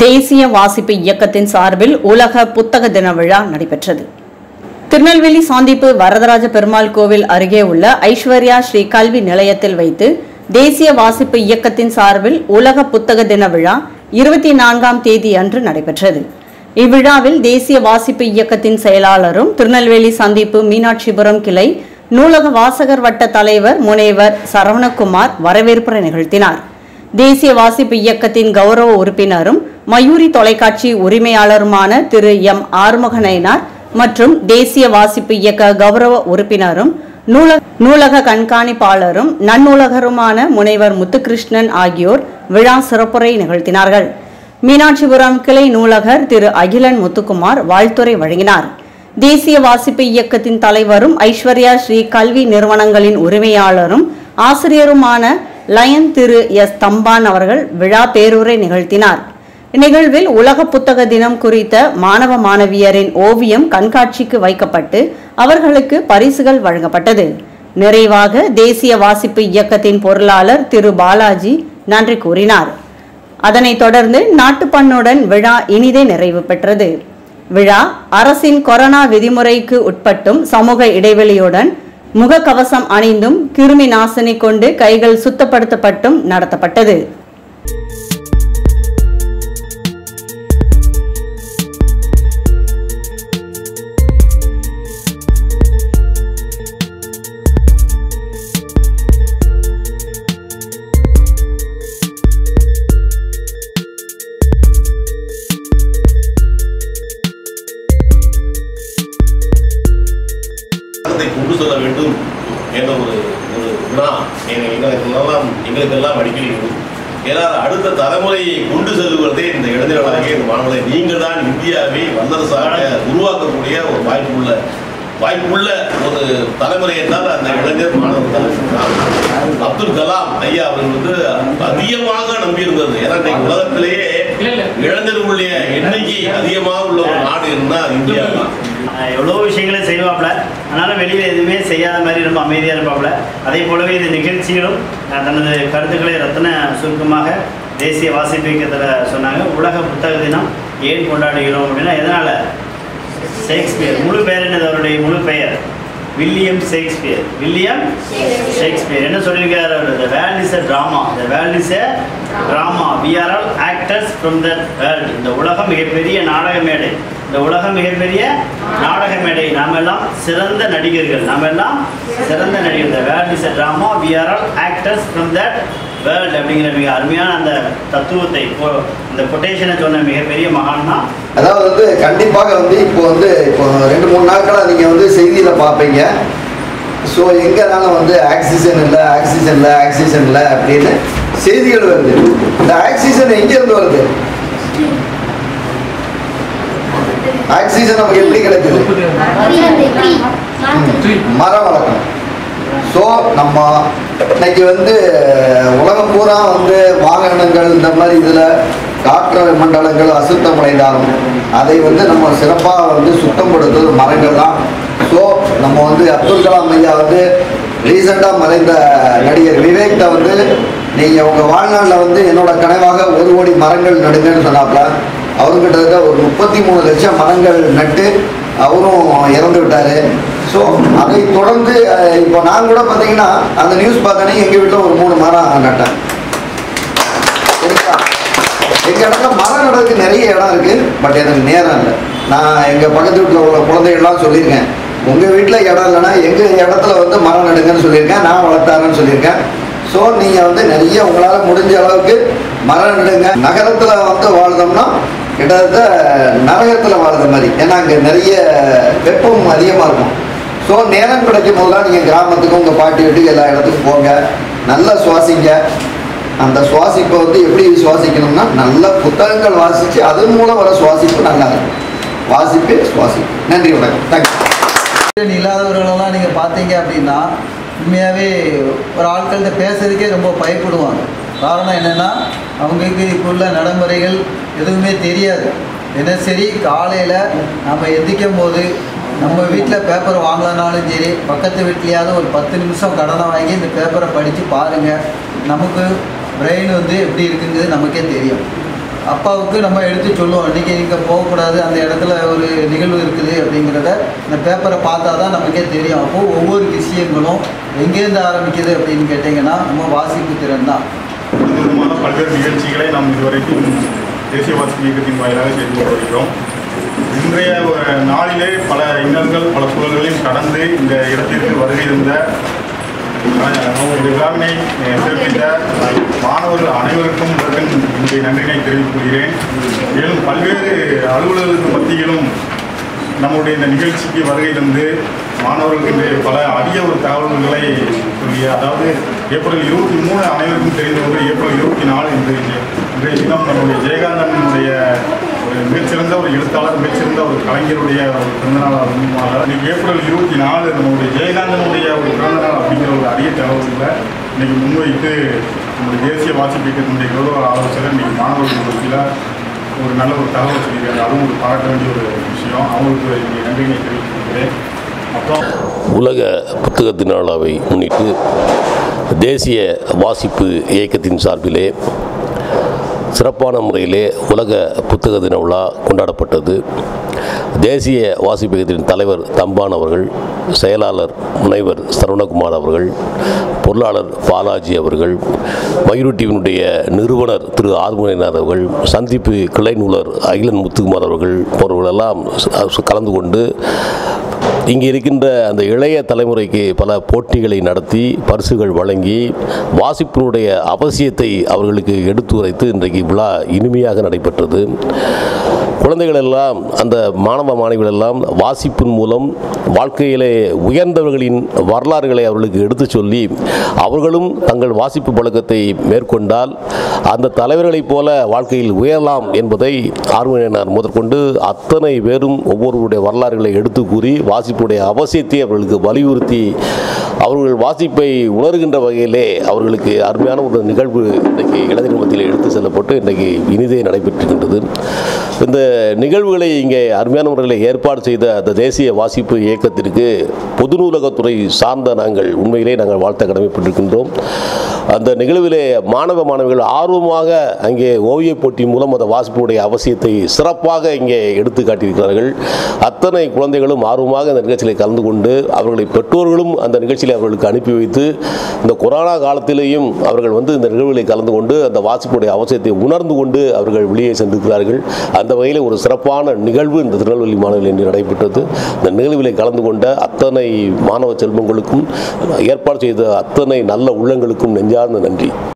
தேசிய வாசிப்பு இயக்கத்தின் சார்பில் உலக புத்தக தின விழா நடைபெற்றது திருநெல்வேலி சாந்திப்பு வரதராஜ பெருமாள் கோவில் அருகே உள்ள ஐஸ்வர்யா ஸ்ரீ கல்வி நிலையத்தில் வைத்து தேசிய வாசிப்பு இயக்கத்தின் சார்பில் உலக புத்தக தின விழா இருபத்தி நான்காம் தேதி அன்று நடைபெற்றது இவ்விழாவில் தேசிய வாசிப்பு இயக்கத்தின் செயலாளரும் திருநெல்வேலி சந்திப்பு மீனாட்சிபுரம் கிளை நூலக வாசகர் வட்ட தலைவர் முனைவர் சரவணகுமார் வரவேற்புரை நிகழ்த்தினார் தேசிய வாசிப்பு இயக்கத்தின் கௌரவ உறுப்பினரும் மயூரி தொலைக்காட்சி உரிமையாளருமான திரு எம் ஆறுமுகநயனார் மற்றும் தேசிய வாசிப்பு இயக்க கௌரவ உறுப்பினரும் நூலக நூலக கண்காணிப்பாளரும் நன்னூலகருமான முனைவர் முத்துகிருஷ்ணன் ஆகியோர் விழா சிறப்புரை நிகழ்த்தினார்கள் மீனாட்சிபுரம் கிளை நூலகர் திரு அகிலன் முத்துக்குமார் வாழ்த்துரை வழங்கினார் தேசிய வாசிப்பு இயக்கத்தின் தலைவரும் ஐஸ்வர்யா ஸ்ரீ கல்வி நிறுவனங்களின் உரிமையாளரும் ஆசிரியருமான லயன் திரு எஸ் தம்பான் அவர்கள் விழா பேருரை நிகழ்த்தினார் இந்நிகழ்வில் உலக புத்தக தினம் குறித்த மாணவ மாணவியரின் ஓவியம் கண்காட்சிக்கு வைக்கப்பட்டு அவர்களுக்கு பரிசுகள் வழங்கப்பட்டது நிறைவாக தேசிய வாசிப்பு இயக்கத்தின் பொருளாளர் திரு பாலாஜி நன்றி கூறினார் அதனைத் தொடர்ந்து நாட்டுப்பண்ணுடன் விழா இனிதே நிறைவு பெற்றது விழா அரசின் கொரோனா விதிமுறைக்கு உட்பட்டும் சமூக இடைவெளியுடன் முகக்கவசம் அணிந்தும் கிருமி நாசினி கொண்டு கைகள் சுத்தப்படுத்தப்பட்டும் நடத்தப்பட்டது அதை கொண்டு செல்ல வேண்டும் என்ற ஒரு ஒரு வினா எங்க- எங்களுக்கெல்லாம் எங்களுக்கெல்லாம் அடிக்கடி இருக்கும் ஏன்னா அடுத்த தலைமுறையை கொண்டு செல்வதே இந்த இளைஞர்களாகிய இந்த மாணவர்களை நீங்கள் தான் இந்தியாவை வல்லரசாக உருவாக்கக்கூடிய ஒரு வாய்ப்புள்ள வாய்ப்புள்ள ஒரு தலைமுறை என்றால் அந்த இளைஞர் மாணவர்கள் தான் அப்துல் கலாம் ஐயா அவர்கள் வந்து அதிகமாக நம்பியிருந்தது ஏன்னா இன்னைக்கு உலகத்திலேயே இளைஞர்களுடைய எண்ணிக்கை அதிகமாக உள்ள ஒரு நாடு இருந்தால் அது இந்தியா தான் எவ்வளோ விஷயங்களை செய்வாப்புல அதனால் வெளியில் எதுவுமே செய்யாத மாதிரி ரொம்ப அமைதியாக இருப்பாப்புல அதே போலவே இந்த நிகழ்ச்சிகளும் அஹ், தனது கருத்துக்களை ரத்தன சுருக்கமாக தேசிய வாசிப்பு இயக்கத்தில் சொன்னாங்க உலக புத்தக தினம் ஏன் கொண்டாடுகிறோம் அப்படின்னா எதனால் ஷேக்ஸ்பியர் முழு பெயர் என்னது அவருடைய முழு பெயர் வில்லியம் ஷேக்ஸ்பியர் வில்லியம் ஷேக்ஸ்பியர் என்ன சொல்லியிருக்காரு அவர் the world is a drama the world is a drama we are all actors from the world இந்த உலகம் மிகப்பெரிய நாடக மேடை இந்த உலகம் மிகப்பெரிய நாடக மேடை நாம் எல்லாம் சிறந்த நடிகர்கள் நாம் எல்லாம் சிறந்த நடிகர்கள் the world is a drama we are all actors from that world அப்படிங்கிற மிக அருமையான அந்த தத்துவத்தை இப்போ இந்த கொட்டேஷனை சொன்ன மிகப்பெரிய மகான் தான் அதாவது வந்து கண்டிப்பாக வந்து இப்போ வந்து இப்போ ரெண்டு மூணு நாட்களாக நீங்கள் வந்து செய்தியில் பார்ப்பீங்க ஸோ எங்கனாலும் வந்து ஆக்சிஜன் இல்லை ஆக்சிஜன் இல்லை ஆக்சிஜன் இல்லை அப்படின்னு செய்திகள் வருது இந்த ஆக்சிஜன் எங்கேருந்து வருது ஆக்சிஜன் நமக்கு எப்படி கிடைக்குது மரம் வளர்க்கணும் ஸோ நம்ம இன்னைக்கு வந்து உலகம் பூரா வந்து வாகனங்கள் இந்த மாதிரி இதில் காற்று மண்டலங்கள் அசுத்தம் அடைந்தாலும் அதை வந்து நம்ம சிறப்பாக வந்து சுத்தப்படுத்துறது மரங்கள் தான் ஸோ நம்ம வந்து அப்துல் கலாம் ஐயா வந்து ரீசெண்டாக மறைந்த நடிகர் விவேக்ட வந்து நீங்கள் உங்கள் வாழ்நாளில் வந்து என்னோட கனவாக ஒரு கோடி மரங்கள் நடுங்கன்னு சொன்னாப்புல அவரும் கிட்டத்தட்ட ஒரு முப்பத்தி மூணு லட்சம் மரங்கள் நட்டு அவரும் இறந்து விட்டார் ஸோ அதை தொடர்ந்து அஹ், இப்போ நான் கூட பார்த்தீங்கன்னா அந்த நியூஸ் பார்த்தோன்னே எங்கள் வீட்டில் ஒரு மூணு மரம் நட்டேன் சரிங்களா எங்கள் இடத்துல மரம் நடுறதுக்கு நிறைய இடம் இருக்குது பட் எனக்கு நேரம் இல்லை நான் எங்கள் பக்கத்து வீட்டில் உள்ள குழந்தைகள்லாம் சொல்லியிருக்கேன் உங்கள் வீட்டில் இடம் இல்லைன்னா எங்கள் இடத்துல வந்து மரம் நடுங்கன்னு சொல்லியிருக்கேன் நான் வளர்த்தாருன்னு சொல்லியிருக்கேன் ஸோ நீங்கள் வந்து நிறைய உங்களால் முடிஞ்ச அளவுக்கு மரம் நடுங்க நகரத்தில் வந்து வாழ்ந்தோம்னா கிட்டத்தட்ட நரகத்தில் வாழ்ந்த மாதிரி ஏன்னா அங்கே நிறைய வெப்பம் அதிகமாக இருக்கும் ஸோ நேரம் கிடைக்கும் போதெல்லாம் நீங்கள் கிராமத்துக்கு உங்கள் பாட்டி வீட்டுக்கு எல்லா இடத்துக்கும் போங்க நல்லா சுவாசிங்க அந்த சுவாசிப்பை வந்து எப்படி சுவாசிக்கணும்னா நல்ல புத்தகங்கள் வாசித்து அதன் மூலம் வர சுவாசிப்பு நல்லா இருக்கும் வாசிப்பே சுவாசிப்பு நன்றி வணக்கம் தேங்க்யூ திறன் இல்லாதவர்களெல்லாம் நீங்கள் பார்த்தீங்க அப்படின்னா உண்மையாகவே ஒரு ஆட்கள்கிட்ட பேசுறதுக்கே ரொம்ப பயப்படுவாங்க காரணம் என்னென்னா அவங்களுக்கு இப்போ உள்ள நடைமுறைகள் எதுவுமே தெரியாது தினசரி காலையில் நம்ம எந்திக்கும் போது நம்ம வீட்டில் பேப்பர் வாங்கலனாலும் சரி பக்கத்து வீட்லேயாவது ஒரு பத்து நிமிஷம் கடனை வாங்கி இந்த பேப்பரை படித்து பாருங்கள் நமக்கு பிரெயின் வந்து எப்படி இருக்குங்கிறது நமக்கே தெரியும் அப்பாவுக்கு நம்ம எடுத்து சொல்லுவோம் இன்றைக்கி இங்கே போகக்கூடாது அந்த இடத்துல ஒரு நிகழ்வு இருக்குது அப்படிங்கிறத இந்த பேப்பரை பார்த்தா தான் நமக்கே தெரியும் அப்போது ஒவ்வொரு விஷயங்களும் எங்கேருந்து ஆரம்பிக்குது அப்படின்னு கேட்டிங்கன்னா நம்ம வாசிப்பு திறன் தான் இது விதமான பல்வேறு நிகழ்ச்சிகளை நாம் இதுவரைக்கும் தேசிய வாசிப்பு இயக்கத்தின் வாயிலாக செய்து கொண்டு வருகிறோம் இன்றைய ஒரு நாளிலே பல இன்னல்கள் பல சூழல்களையும் கடந்து இந்த இடத்திற்கு வருகை இருந்த அஹ், இந்த விழாவினை அஹ், சிறப்பித்த மாணவர்கள் அனைவருக்கும் முதற்கண் என்னுடைய நன்றினை தெரிவித்துக் கொள்கிறேன் மேலும் பல்வேறு அலுவலர்களுக்கு மத்தியிலும் நம்முடைய இந்த நிகழ்ச்சிக்கு வருகை தந்து மாணவர்களுக்கு இன்றைய பல அரிய ஒரு தகவல்களை சொல்லிய அதாவது ஏப்ரல் இருபத்தி மூணு அனைவருக்கும் தெரிந்த ஒன்று ஏப்ரல் இருபத்தி நாலு இன்று இன்றைய தினம் நம்முடைய ஜெயகாந்தனுடைய ஒரு மிகச்சிறந்த ஒரு எழுத்தாளர் மிகச்சிறந்த ஒரு கலைஞருடைய ஒரு பிறந்தநாள் இன்னைக்கு ஏப்ரல் இருபத்தி நாலு நம்முடைய ஜெயகாந்தனுடைய ஒரு பிறந்தநாள் அப்படிங்கிற ஒரு அரிய தகவல்களை இன்னைக்கு முன்வைத்து நம்முடைய தேசிய வாசிப்பு இயக்கத்தினுடைய கௌரவ ஆலோசகர் இன்னைக்கு மாணவர்கள் மத்தியில் ஒரு நல்ல ஒரு தகவல் சொல்லியிருக்காங்க அதுவும் ஒரு பாராட்ட வேண்டிய ஒரு விஷயம் அவங்களுக்கு என்னுடைய நன்றியை தெரிவித்துக்கிறேன் அப்புறம் உலக புத்தக திருநாளாவை முன்னிட்டு தேசிய வாசிப்பு இயக்கத்தின் சார்பிலே சிறப்பான முறையிலே உலக புத்தக தின விழா கொண்டாடப்பட்டது தேசிய வாசிப்பு இயக்கத்தின் தலைவர் தம்பான் அவர்கள் செயலாளர் முனைவர் சரவணகுமார் அவர்கள் பொருளாளர் பாலாஜி அவர்கள் மயூர் டிவியினுடைய நிறுவனர் திரு ஆறுமுனையினார் அவர்கள் சந்திப்பு கிளை நூலர் அகிலன் முத்துக்குமார் அவர்கள் போன்றவர்களெல்லாம் ச- கலந்து கொண்டு இங்கே இருக்கின்ற அந்த இளைய தலைமுறைக்கு பல போட்டிகளை நடத்தி பரிசுகள் வழங்கி வாசிப்பினுடைய அவசியத்தை அவர்களுக்கு எடுத்துரைத்து இன்றைக்கு விழா இனிமையாக நடைபெற்றது குழந்தைகள் எல்லாம் அந்த மாணவ மாணவிகள் எல்லாம் வாசிப்பின் மூலம் வாழ்க்கையிலே உயர்ந்தவர்களின் வரலாறுகளை அவர்களுக்கு எடுத்துச் சொல்லி அவர்களும் தங்கள் வாசிப்பு பழக்கத்தை மேற்கொண்டால் அந்த தலைவர்களைப் போல வாழ்க்கையில் உயரலாம் என்பதை ஆர்வலர் முதற்கொண்டு அத்தனை பேரும் ஒவ்வொருவருடைய வரலாறுகளை எடுத்து கூறி வாசிப்புடைய அவசியத்தை அவர்களுக்கு வலியுறுத்தி அவர்கள் வாசிப்பை உணர்கின்ற வகையிலே அவர்களுக்கு அருமையான ஒரு நிகழ்வு இன்றைக்கு இளைஞர் மத்தியில் எடுத்து செல்லப்பட்டு இன்றைக்கு இனிதே நடைபெற்றுகின்றது இந்த நிகழ்வுகளை இங்கே அருமையான முறையில் ஏற்பாடு செய்த அந்த தேசிய வாசிப்பு இயக்கத்திற்கு பொது நூலகத்துறை சார்ந்த நாங்கள் உண்மையிலே நாங்கள் வாழ்த்த கடமைப்பட்டிருக்கின்றோம் அந்த நிகழ்விலே மாணவ மாணவிகள் ஆர்வமாக அங்கே ஓவியப் போட்டி மூலம் அந்த வாசிப்புடைய அவசியத்தை சிறப்பாக இங்கே எடுத்து காட்டியிருக்கிறார்கள் அத்தனை குழந்தைகளும் ஆர்வமாக அந்த நிகழ்ச்சியில் கலந்து கொண்டு அவர்களை பெற்றோர்களும் அந்த நிகழ்ச்சியில் அவர்களுக்கு அனுப்பி வைத்து இந்த கொரோனா காலத்திலேயும் அவர்கள் வந்து இந்த நிகழ்வுகளில் கலந்து கொண்டு அந்த வாசிப்புடைய அவசியத்தை உணர்ந்து கொண்டு அவர்கள் வெளியே சென்றிருக்கிறார்கள் அந்த வகையில் ஒரு சிறப்பான நிகழ்வு இந்த திருநெல்வேலி மாணவர்கள் இன்று நடைபெற்றது இந்த நிகழ்வில் கலந்து கொண்ட அத்தனை மாணவ செல்வங்களுக்கும் ஏற்பாடு செய்த அத்தனை நல்ல உள்ளங்களுக்கும் நெஞ்சார்ந்த நன்றி